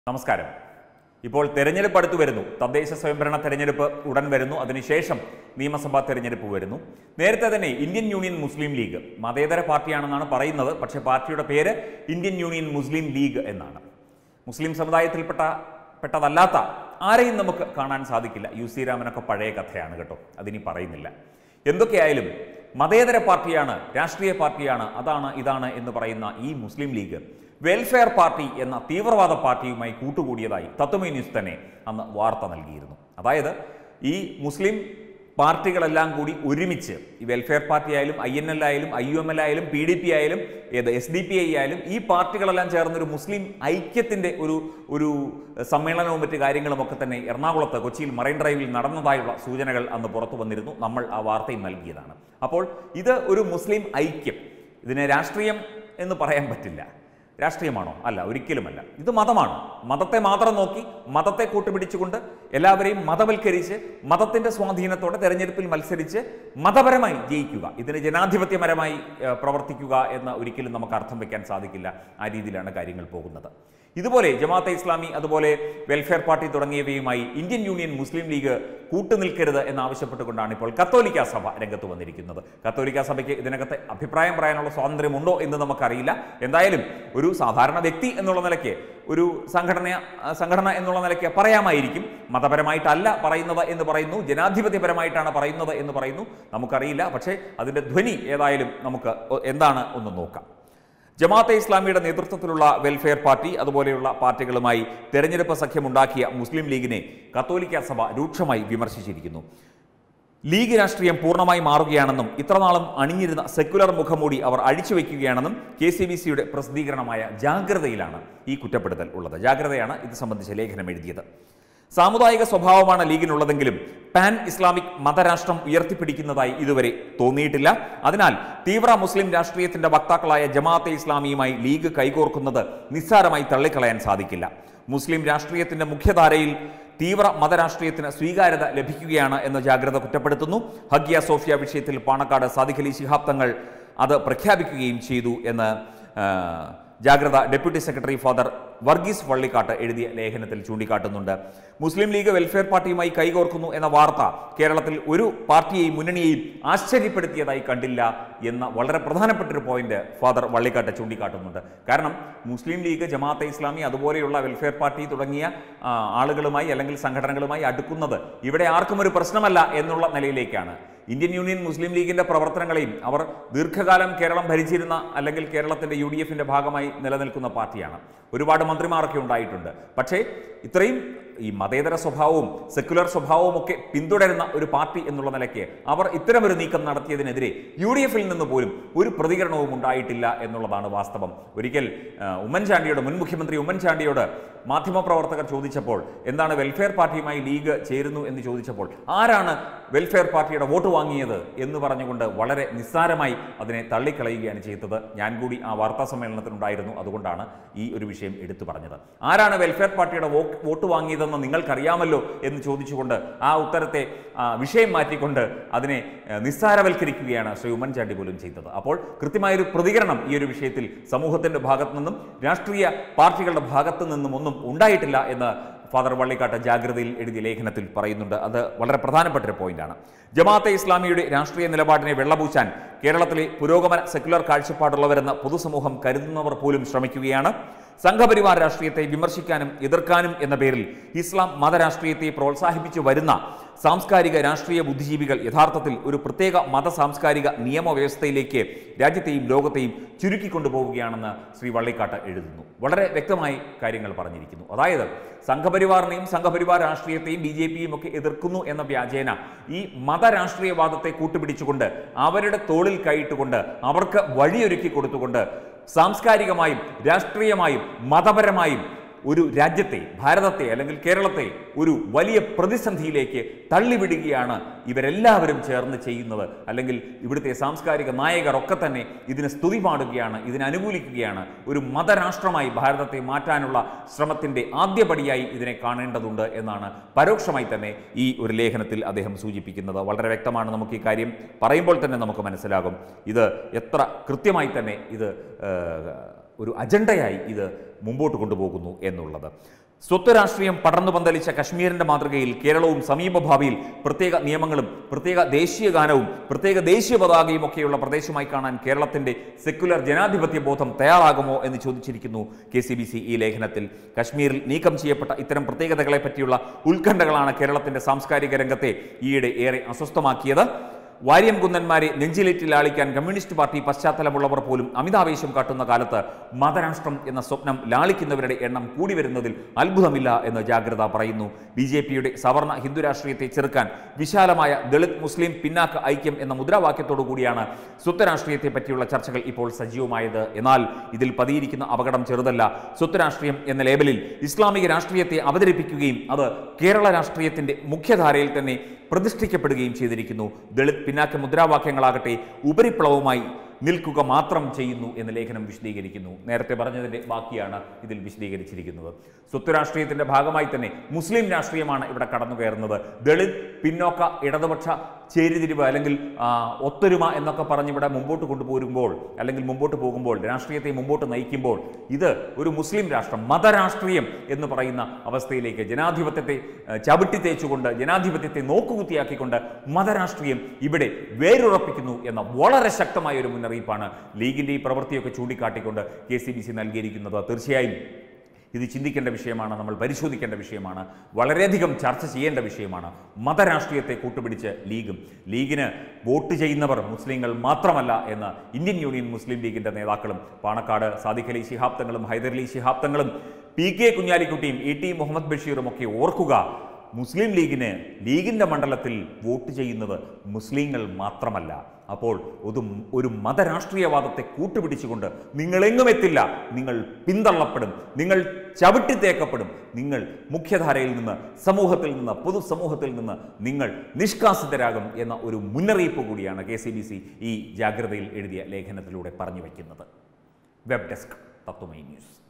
നമസ്കാരം ഇപ്പോൾ തെരഞ്ഞെടുപ്പ് അടുത്ത് വരുന്നു തദ്ദേശ സ്വയംഭരണ തെരഞ്ഞെടുപ്പ് ഉടൻ വരുന്നു അതിനുശേഷം നിയമസഭാ തെരഞ്ഞെടുപ്പ് വരുന്നു നേരത്തെ തന്നെ ഇന്ത്യൻ യൂണിയൻ മുസ്ലിം ലീഗ് മതേതര പാർട്ടിയാണെന്നാണ് പറയുന്നത് പക്ഷേ പാർട്ടിയുടെ പേര് ഇന്ത്യൻ യൂണിയൻ മുസ്ലിം ലീഗ് എന്നാണ് മുസ്ലിം സമുദായത്തിൽപ്പെട്ട പെട്ടതല്ലാത്ത ആരെയും നമുക്ക് കാണാൻ സാധിക്കില്ല യു സി രാമനൊക്കെ പഴയ കഥയാണ് കേട്ടോ അതിനി പറയുന്നില്ല എന്തൊക്കെയായാലും മതേതര പാർട്ടിയാണ് രാഷ്ട്രീയ പാർട്ടിയാണ് അതാണ് ഇതാണ് എന്ന് പറയുന്ന ഈ മുസ്ലിം ലീഗ് വെൽഫെയർ പാർട്ടി എന്ന തീവ്രവാദ പാർട്ടിയുമായി കൂട്ടുകൂടിയതായി തത്വമേ ന്യൂസ് തന്നെ അന്ന് വാർത്ത നൽകിയിരുന്നു അതായത് ഈ മുസ്ലിം പാർട്ടികളെല്ലാം കൂടി ഒരുമിച്ച് ഈ വെൽഫെയർ പാർട്ടി ആയാലും ഐ എൻ എൽ ആയാലും ഐ യു എം എൽ ആയാലും പി ഡി പി ആയാലും ഏത് എസ് ഡി പി ഐ ആയാലും ഈ പാർട്ടികളെല്ലാം ചേർന്നൊരു മുസ്ലിം ഐക്യത്തിൻ്റെ ഒരു ഒരു സമ്മേളനവും മറ്റ് കാര്യങ്ങളും ഒക്കെ തന്നെ എറണാകുളത്ത് കൊച്ചിയിൽ മറൈൻ ഡ്രൈവിൽ നടന്നതായുള്ള സൂചനകൾ അന്ന് പുറത്തു വന്നിരുന്നു നമ്മൾ ആ വാർത്തയും നൽകിയതാണ് അപ്പോൾ ഇത് ഒരു മുസ്ലിം ഐക്യം ഇതിനെ രാഷ്ട്രീയം എന്ന് പറയാൻ പറ്റില്ല രാഷ്ട്രീയമാണോ അല്ല ഒരിക്കലുമല്ല ഇത് മതമാണ് മതത്തെ മാത്രം നോക്കി മതത്തെ കൂട്ടുപിടിച്ചുകൊണ്ട് എല്ലാവരെയും മതവൽക്കരിച്ച് മതത്തിന്റെ സ്വാധീനത്തോടെ തെരഞ്ഞെടുപ്പിൽ മത്സരിച്ച് മതപരമായി ജയിക്കുക ഇതിന് ജനാധിപത്യപരമായി ഏഹ്, പ്രവർത്തിക്കുക എന്ന് ഒരിക്കലും നമുക്ക് അർത്ഥം വെക്കാൻ സാധിക്കില്ല ആ രീതിയിലാണ് കാര്യങ്ങൾ പോകുന്നത് ഇതുപോലെ ജമാഅത്തെ ഇസ്ലാമി അതുപോലെ വെൽഫെയർ പാർട്ടി തുടങ്ങിയവയുമായി ഇന്ത്യൻ യൂണിയൻ മുസ്ലിം ലീഗ് കൂട്ടുനിൽക്കരുത് എന്നാവശ്യപ്പെട്ടുകൊണ്ടാണ് ഇപ്പോൾ കത്തോലിക്ക സഭ രംഗത്ത് വന്നിരിക്കുന്നത് കത്തോലിക്ക സഭയ്ക്ക് ഇതിനകത്ത് അഭിപ്രായം പറയാനുള്ള സ്വാതന്ത്ര്യമുണ്ടോ എന്ന് നമുക്കറിയില്ല എന്തായാലും ഒരു സാധാരണ വ്യക്തി എന്നുള്ള നിലയ്ക്ക് ഒരു സംഘടന സംഘടന എന്നുള്ള നിലയ്ക്ക് പറയാമായിരിക്കും മതപരമായിട്ടല്ല പറയുന്നത് എന്ന് പറയുന്നു ജനാധിപത്യപരമായിട്ടാണ് പറയുന്നത് എന്ന് പറയുന്നു നമുക്കറിയില്ല പക്ഷേ അതിൻ്റെ ധ്വനി ഏതായാലും നമുക്ക് എന്താണ് ഒന്ന് നോക്കാം ജമാഅത്തെ ഇസ്ലാമിയുടെ നേതൃത്വത്തിലുള്ള വെൽഫെയർ പാർട്ടി അതുപോലെയുള്ള പാർട്ടികളുമായി തെരഞ്ഞെടുപ്പ് സഖ്യമുണ്ടാക്കിയ മുസ്ലിം ലീഗിനെ കത്തോലിക്ക സഭ രൂക്ഷമായി വിമർശിച്ചിരിക്കുന്നു ലീഗ് രാഷ്ട്രീയം പൂർണ്ണമായി മാറുകയാണെന്നും ഇത്രനാളും അണിഞ്ഞിരുന്ന സെക്കുലർ മുഖംമൂടി അവർ അഴിച്ചുവെക്കുകയാണെന്നും കെ സി ബി സിയുടെ പ്രസിദ്ധീകരണമായ ജാഗ്രതയിലാണ് ഈ കുറ്റപ്പെടുത്തൽ ഉള്ളത് ജാഗ്രതയാണ് ഇത് സംബന്ധിച്ച ലേഖനം എഴുതിയത് സാമുദായിക സ്വഭാവമാണ് ലീഗിനുള്ളതെങ്കിലും പാൻ ഇസ്ലാമിക് മതരാഷ്ട്രം ഉയർത്തിപ്പിടിക്കുന്നതായി ഇതുവരെ തോന്നിയിട്ടില്ല അതിനാൽ തീവ്ര മുസ്ലിം രാഷ്ട്രീയത്തിന്റെ വക്താക്കളായ ജമാഅത്തെ ഇസ്ലാമിയുമായി ലീഗ് കൈകോർക്കുന്നത് നിസ്സാരമായി തള്ളിക്കളയാൻ സാധിക്കില്ല മുസ്ലിം രാഷ്ട്രീയത്തിന്റെ മുഖ്യധാരയിൽ തീവ്ര മതരാഷ്ട്രീയത്തിന് സ്വീകാര്യത ലഭിക്കുകയാണ് എന്ന് ജാഗ്രത കുറ്റപ്പെടുത്തുന്നു ഹഗ്യ സോഫിയ വിഷയത്തിൽ പാണക്കാട് സാദിഖ് അലി ശിഹാബ് തങ്ങൾ അത് പ്രഖ്യാപിക്കുകയും ചെയ്തു എന്ന് ആ, Jagratha deputy secretary father Varghese Vallikattu എഴുതിയ ലേഖനത്തിൽ ചൂണ്ടിക്കാട്ടുന്നുണ്ട് മുസ്ലിം ലീഗ് വെൽഫെയർ പാർട്ടിയുമായി കൈകോർക്കുന്നു എന്ന വാർത്ത കേരളത്തിൽ ഒരു പാർട്ടിയെയും മുന്നണിയെയും ആശ്ചര്യപ്പെടുത്തിയതായി കണ്ടില്ല എന്ന വളരെ പ്രധാനപ്പെട്ട ഒരു പോയിന്റ് ഫാദർ വള്ളിക്കാട്ട് ചൂണ്ടിക്കാട്ടുന്നുണ്ട് കാരണം മുസ്ലിം ലീഗ് ജമാഅത്തെ ഇസ്ലാമി അതുപോലെയുള്ള വെൽഫെയർ പാർട്ടി തുടങ്ങിയ ആ, ആളുകളുമായി അല്ലെങ്കിൽ സംഘടനകളുമായി അടുക്കുന്നത് ഇവിടെ ആർക്കും ഒരു പ്രശ്നമല്ല എന്നുള്ള നിലയിലേക്കാണ് ഇന്ത്യൻ യൂണിയൻ മുസ്ലിം ലീഗിന്റെ പ്രവർത്തനങ്ങളെയും അവർ ദീർഘകാലം കേരളം ഭരിച്ചിരുന്ന അല്ലെങ്കിൽ കേരളത്തിന്റെ യു ഡി എഫിന്റെ ഭാഗമായി നിലനിൽക്കുന്ന പാർട്ടിയാണ് ഒരുപാട് മന്ത്രിമാരൊക്കെ ഉണ്ടായിട്ടുണ്ട് പക്ഷേ ഇത്രയും ഈ മതേതര സ്വഭാവവും സെക്കുലർ സ്വഭാവവും ഒക്കെ പിന്തുടരുന്ന ഒരു പാർട്ടി എന്നുള്ള നിലയ്ക്ക് അവർ ഇത്തരമൊരു നീക്കം നടത്തിയതിനെതിരെ യു ഡി എഫിൽ നിന്ന് പോലും ഒരു പ്രതികരണവും ഉണ്ടായിട്ടില്ല എന്നുള്ളതാണ് വാസ്തവം ഒരിക്കൽ ആ, ഉമ്മൻചാണ്ടിയോട് മുൻ മുഖ്യമന്ത്രി ഉമ്മൻചാണ്ടിയോട് മാധ്യമപ്രവർത്തകർ ചോദിച്ചപ്പോൾ എന്താണ് വെൽഫെയർ പാർട്ടിയുമായി ലീഗ് ചേരുന്നു എന്ന് ചോദിച്ചപ്പോൾ ആരാണ് വെൽഫെയർ പാർട്ടിയുടെ വോട്ട് വാങ്ങിയത് എന്ന് പറഞ്ഞുകൊണ്ട് വളരെ നിസ്സാരമായി അതിനെ തള്ളിക്കളയുകയാണ് ചെയ്തത് ഞാൻ കൂടി ആ വാർത്താ സമ്മേളനത്തിലുണ്ടായിരുന്നു അതുകൊണ്ടാണ് ഈ ഒരു വിഷയം എടുത്തു പറഞ്ഞത് ആരാണ് വെൽഫെയർ പാർട്ടിയുടെ വോ- വോട്ട് വാങ്ങിയതെന്ന് നിങ്ങൾക്കറിയാമല്ലോ എന്ന് ചോദിച്ചുകൊണ്ട് ആ ഉത്തരത്തെ ആ, വിഷയം മാറ്റിക്കൊണ്ട് അതിനെ ആ, നിസ്സാരവൽക്കരിക്കുകയാണ് ശ്രീ ഉമ്മൻചാണ്ടി പോലും ചെയ്തത് അപ്പോൾ കൃത്യമായൊരു പ്രതികരണം ഈ ഒരു വിഷയത്തിൽ സമൂഹത്തിന്റെ ഭാഗത്തു നിന്നും രാഷ്ട്രീയ പാർട്ടികളുടെ ഭാഗത്തു നിന്നും ഒന്നും ഉണ്ടായിട്ടില്ല എന്ന് ഫാദർ വള്ളിക്കാട്ട് ജാഗ്രതയിൽ എഴുതിയ ലേഖനത്തിൽ പറയുന്നുണ്ട് അത് വളരെ പ്രധാനപ്പെട്ട ഒരു പോയിന്റാണ് ജമാഅത്തെ ഇസ്ലാമിയുടെ രാഷ്ട്രീയ നിലപാടിനെ വെള്ളപൂശാൻ കേരളത്തിലെ പുരോഗമന സെക്കുലർ കാഴ്ചപ്പാടുള്ളവരെന്ന് പൊതുസമൂഹം കരുതുന്നവർ പോലും ശ്രമിക്കുകയാണ് സംഘപരിവാർ രാഷ്ട്രീയത്തെ വിമർശിക്കാനും എതിർക്കാനും എന്ന പേരിൽ ഇസ്ലാം മതരാഷ്ട്രീയത്തെ പ്രോത്സാഹിപ്പിച്ചു വരുന്ന സാംസ്കാരിക രാഷ്ട്രീയ ബുദ്ധിജീവികൾ യഥാർത്ഥത്തിൽ ഒരു പ്രത്യേക മത സാംസ്കാരിക നിയമവ്യവസ്ഥയിലേക്ക് രാജ്യത്തെയും ലോകത്തെയും ചുരുക്കിക്കൊണ്ടുപോവുകയാണെന്ന് ശ്രീ വള്ളിക്കാട്ട് എഴുതുന്നു വളരെ വ്യക്തമായി കാര്യങ്ങൾ പറഞ്ഞിരിക്കുന്നു അതായത് സംഘപരിവാറിനെയും സംഘപരിവാർ രാഷ്ട്രീയത്തെയും ബി ജെ പിയും ഒക്കെ എതിർക്കുന്നു എന്ന വ്യാജേന ഈ മതരാഷ്ട്രീയവാദത്തെ കൂട്ടുപിടിച്ചുകൊണ്ട് അവരുടെ തോളിൽ കൈയിട്ടുകൊണ്ട് അവർക്ക് വഴിയൊരുക്കി കൊടുത്തുകൊണ്ട് സാംസ്കാരികമായും രാഷ്ട്രീയമായും മതപരമായും ഒരു രാജ്യത്തെ ഭാരതത്തെ അല്ലെങ്കിൽ കേരളത്തെ ഒരു വലിയ പ്രതിസന്ധിയിലേക്ക് തള്ളിവിടുകയാണ് ഇവരെല്ലാവരും ചേർന്ന് ചെയ്യുന്നത് അല്ലെങ്കിൽ ഇവിടുത്തെ സാംസ്കാരിക നായകർ ഒക്കെ തന്നെ ഇതിന് സ്തുതി പാടുകയാണ് ഇതിനെ അനുകൂലിക്കുകയാണ് ഒരു മതരാഷ്ട്രമായി ഭാരതത്തെ മാറ്റാനുള്ള ശ്രമത്തിൻ്റെ ആദ്യപടിയായി ഇതിനെ കാണേണ്ടതുണ്ട് എന്നാണ് പരോക്ഷമായി തന്നെ ഈ ഒരു ലേഖനത്തിൽ അദ്ദേഹം സൂചിപ്പിക്കുന്നത് വളരെ വ്യക്തമാണ് നമുക്ക് ഈ കാര്യം പറയുമ്പോൾ തന്നെ നമുക്ക് മനസ്സിലാകും ഇത് എത്ര കൃത്യമായി തന്നെ ഇത് ഏഹ്, ഒരു അജണ്ടയായി ഇത് മുമ്പോട്ട് കൊണ്ടുപോകുന്നു എന്നുള്ളത് സ്വത്ത് രാഷ്ട്രീയം പടർന്നു പന്തലിച്ച കശ്മീരിന്റെ മാതൃകയിൽ കേരളവും സമീപഭാവിയിൽ പ്രത്യേക നിയമങ്ങളും പ്രത്യേക ദേശീയ ഗാനവും പ്രത്യേക ദേശീയ പതാകയും ഒക്കെയുള്ള പ്രദേശമായി കാണാൻ കേരളത്തിന്റെ സെക്യുലർ ജനാധിപത്യ ബോധം തയ്യാറാകുമോ എന്ന് ചോദിച്ചിരിക്കുന്നു കെ സി ബി സി ഈ ലേഖനത്തിൽ കശ്മീരിൽ നീക്കം ചെയ്യപ്പെട്ട ഇത്തരം പ്രത്യേകതകളെ പറ്റിയുള്ള ഉത്കണ്ഠകളാണ് കേരളത്തിന്റെ സാംസ്കാരിക രംഗത്തെ ഈയിടെ ഏറെ അസ്വസ്ഥമാക്കിയത് വാര്യം കുന്നന്മാരെ നെഞ്ചിലേറ്റി ലാളിക്കാൻ കമ്മ്യൂണിസ്റ്റ് പാർട്ടി പശ്ചാത്തലമുള്ളവർ പോലും അമിതാവേശം കാട്ടുന്ന കാലത്ത് മതരാഷ്ട്രം എന്ന സ്വപ്നം ലാളിക്കുന്നവരുടെ എണ്ണം കൂടി വരുന്നതിൽ അത്ഭുതമില്ല എന്ന് ജാഗ്രത പറയുന്നു ബി ജെ പിയുടെ സവർണ ഹിന്ദു രാഷ്ട്രീയത്തെ ചെറുക്കാൻ വിശാലമായ ദളിത് മുസ്ലിം പിന്നാക്ക ഐക്യം എന്ന മുദ്രാവാക്യത്തോടു കൂടിയാണ് സ്വത്ത് രാഷ്ട്രീയത്തെ പറ്റിയുള്ള ചർച്ചകൾ ഇപ്പോൾ സജീവമായത് എന്നാൽ ഇതിൽ പതിയിരിക്കുന്ന അപകടം ചെറുതല്ല സ്വത്ത് രാഷ്ട്രീയം എന്ന ലേബലിൽ ഇസ്ലാമിക രാഷ്ട്രീയത്തെ അവതരിപ്പിക്കുകയും അത് കേരള രാഷ്ട്രീയത്തിന്റെ മുഖ്യധാരയിൽ തന്നെ പ്രതിഷ്ഠിക്കപ്പെടുകയും ചെയ്തിരിക്കുന്നു ദളിത് പിന്നാക്ക മുദ്രാവാക്യങ്ങളാകട്ടെ ഉപരിപ്ലവമായി നിൽക്കുക മാത്രം ചെയ്യുന്നു എന്ന് ലേഖനം വിശദീകരിക്കുന്നു നേരത്തെ പറഞ്ഞതിന്റെ ബാക്കിയാണ് ഇതിൽ വിശദീകരിച്ചിരിക്കുന്നത് സ്വത്ത് രാഷ്ട്രീയത്തിന്റെ ഭാഗമായി തന്നെ മുസ്ലിം രാഷ്ട്രീയമാണ് ഇവിടെ കടന്നു കയറുന്നത് ദളിത് പിന്നോക്ക ഇടതുപക്ഷ ചേരിതിരിവ് അല്ലെങ്കിൽ ആ, ഒത്തൊരുമ എന്നൊക്കെ പറഞ്ഞ് ഇവിടെ മുമ്പോട്ട് കൊണ്ടുപോരുമ്പോൾ അല്ലെങ്കിൽ മുമ്പോട്ട് പോകുമ്പോൾ രാഷ്ട്രീയത്തെ മുമ്പോട്ട് നയിക്കുമ്പോൾ ഇത് ഒരു മുസ്ലിം രാഷ്ട്രം മതരാഷ്ട്രീയം എന്ന് പറയുന്ന അവസ്ഥയിലേക്ക് ജനാധിപത്യത്തെ ആ, ചവിട്ടി തേച്ചുകൊണ്ട് ജനാധിപത്യത്തെ നോക്കുകുത്തിയാക്കിക്കൊണ്ട് മതരാഷ്ട്രീയം ഇവിടെ വേരുറപ്പിക്കുന്നു എന്ന വളരെ ശക്തമായ ഒരു മുന്നറിയിപ്പാണ് ലീഗിന്റെ ഈ പ്രവൃത്തിയൊക്കെ ചൂണ്ടിക്കാട്ടിക്കൊണ്ട് കെ സി ബി സി നൽകിയിരിക്കുന്നത് തീർച്ചയായും ഇത് ചിന്തിക്കേണ്ട വിഷയമാണ് നമ്മൾ പരിശോധിക്കേണ്ട വിഷയമാണ് വളരെയധികം ചർച്ച ചെയ്യേണ്ട വിഷയമാണ് മതരാഷ്ട്രീയത്തെ കൂട്ടുപിടിച്ച് ലീഗും ലീഗിന് വോട്ട് ചെയ്യുന്നവർ മുസ്ലിങ്ങൾ മാത്രമല്ല എന്ന് ഇന്ത്യൻ യൂണിയൻ മുസ്ലിം ലീഗിന്റെ നേതാക്കളും പാണക്കാട് സാദിഖ് അലി ശിഹാബ് തങ്ങളും ഹൈദരലി ശിഹാബ് തങ്ങളും പി കെ കുഞ്ഞാലിക്കുട്ടിയും ഇ ടി മുഹമ്മദ് ബഷീറും ഒക്കെ ഓർക്കുക മുസ്ലിം ലീഗിന് ലീഗിന്റെ മണ്ഡലത്തിൽ വോട്ട് ചെയ്യുന്നത് മുസ്ലിങ്ങൾ മാത്രമല്ല അപ്പോൾ ഒരു ഒരു മതരാഷ്ട്രീയവാദത്തെ കൂട്ടുപിടിച്ചുകൊണ്ട് നിങ്ങളെങ്ങും എത്തില്ല നിങ്ങൾ പിന്തള്ളപ്പെടും നിങ്ങൾ ചവിട്ടിത്തേക്കപ്പെടും നിങ്ങൾ മുഖ്യധാരയിൽ നിന്ന് സമൂഹത്തിൽ നിന്ന് പൊതുസമൂഹത്തിൽ നിന്ന് നിങ്ങൾ നിഷ്കാസിതരാകും എന്ന ഒരു മുന്നറിയിപ്പ് കൂടിയാണ് കെ സി ബി സി ഈ ജാഗ്രതയിൽ എഴുതിയ ലേഖനത്തിലൂടെ പറഞ്ഞു വയ്ക്കുന്നത് വെബ് ഡെസ്ക് തത്വമൈ ന്യൂസ്